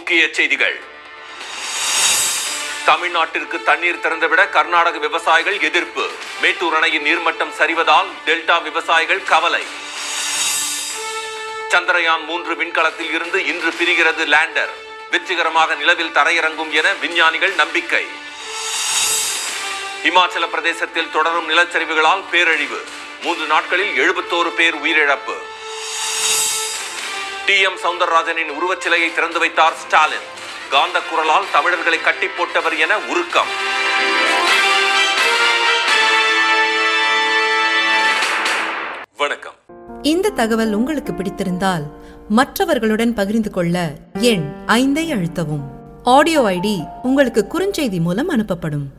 முக்கிய செய்திகள் தமிழ்நாட்டிற்கு தண்ணீர் திறந்துவிட கர்நாடக விவசாயிகள் எதிர்ப்பு மேட்டூர் அணையின் நீர்மட்டம் சரிவதால் டெல்டா விவசாயிகள் கவலை சந்திரயான் மூன்று விண்கலத்தில் இருந்து இன்று பிரிகிறது லேண்டர் வெற்றிகரமாக நிலவில் தரையிறங்கும் என விஞ்ஞானிகள் நம்பிக்கை இமாச்சல பிரதேசத்தில் தொடரும் நிலச்சரிவுகளால் பேரழிவு மூன்று நாட்களில் எழுபத்தோரு பேர் உயிரிழப்பு டி எம் சவுந்தரராஜனின் உருவச்சிலையை திறந்து வைத்தார் ஸ்டாலின் காந்த குரலால் தமிழர்களை கட்டி போட்டவர் என உருக்கம் வணக்கம் இந்த தகவல் உங்களுக்கு பிடித்திருந்தால் மற்றவர்களுடன் பகிர்ந்து கொள்ள எண் ஐந்தை அழுத்தவும் ஆடியோ ஐடி உங்களுக்கு குறுஞ்செய்தி மூலம் அனுப்பப்படும்